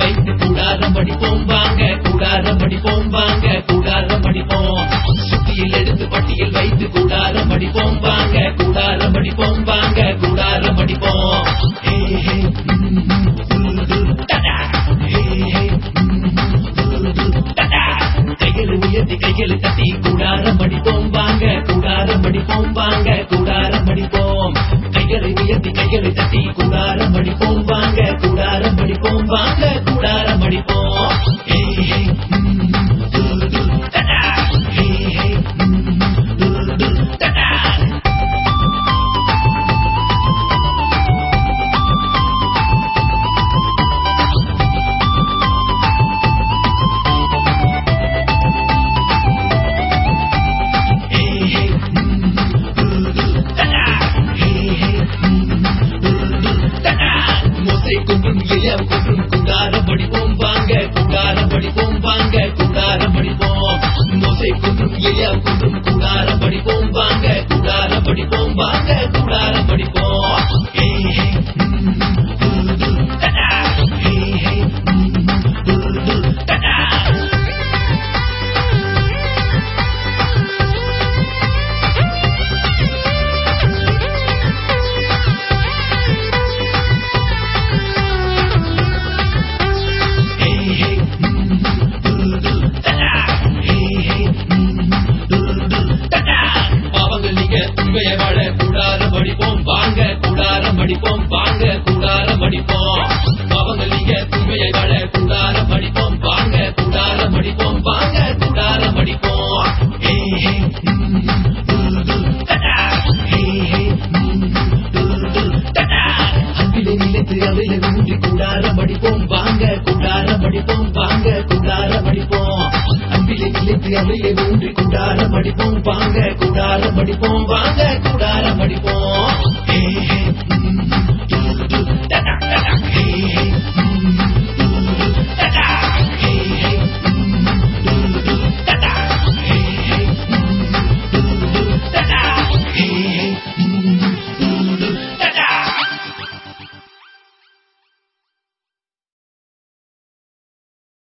வைத்து கூடாரம் அடிப்போம் வாங்க கூடாரம் அடிப்போம் வாங்க கூடாரம் அடிப்போம் சுத்தியில் எடுத்து பட்டியில் வைத்து கூடாரம் அடிப்போம் வாங்க கூடாரம் அடிப்போம் வாங்க கூடாரம் அடிப்போம் ஹே, ஹே, ம், ம், து, து, டடா. ஹே, ஹே, ம், ம், து, து, டடா. கைகளை உயர்த்தி கைகளை தட்டி கூடாரம் அடிப்போம் வாங்க கூடாரம் அடிப்போம் வாங்க கூடாரம் அடிப்போம் கைகளை உயர்த்தி கைகளை தட்டி கூடாரம் அடிப்போம் வாங்க கூடாரம் அடிப்போம் வாங்க கூடாரம் அடிப்போம் ஹே, ஹே, ம், ம், து, து, டடா. ஹே, ஹே, ம், ம், து, து, டடா. ஹே, ஹே, ம், ம், து, து, டடா. ஹே, ஹே, ம், ம், து, து, டடா. மோசை கொன்றும் எலியாம் கொன்றும் கூடாரம் அடிப்போம் வாங்க கூடாரம் அடிப்போம் வாங்க கூடாரம் அடிப்போம் மோசை கொன்றும் எலியாம் கொன்றும் கூடாரம் அடிப்போம் வாங்க கூடாரம் அடிப்போம் வாங்க கூடாரம் அடிப்போம் ஹே, ஹே, ம், ம், து, து, டடா. ஹே, ஹே, ம், ம், து, து, டடா. ஹே, ஹே, ம், ம், து, து, டடா. ஹே, ஹே, ம், ம், து, து, டடா. பாவங்கள் நீங்க உண்மையை வாழ கூடாரம் அடிப்போம் வாங்க கூடாரம் அடிப்போம் வாங்க கூடாரம் அடிப்போம் பாவங்கள் நீங்க உண்மையை வாழ கூடாரம் அடிப்போம் வாங்க கூடாரம் அடிப்போம் வாங்க கூடாரம் அடிப்போம் ஹே, ஹே, ம், ம், து, து, டடா. ஹே, ஹே, ம், ம், து, து, டடா. அன்பிலே நிலைத்து அவையில ஊன்றி கூடாரம் அடிப்போம் வாங்க கூடாரம் அடிப்போம் வாங்க கூடாரம் அடிப்போம் அன்பிலே நிலைத்து அவையில ஊன்றி கூடாரம் அடிப்போம் வாங்க கூடாரம் அடிப்போம் வாங்க கூடாரம் அடிப்போம் ஹே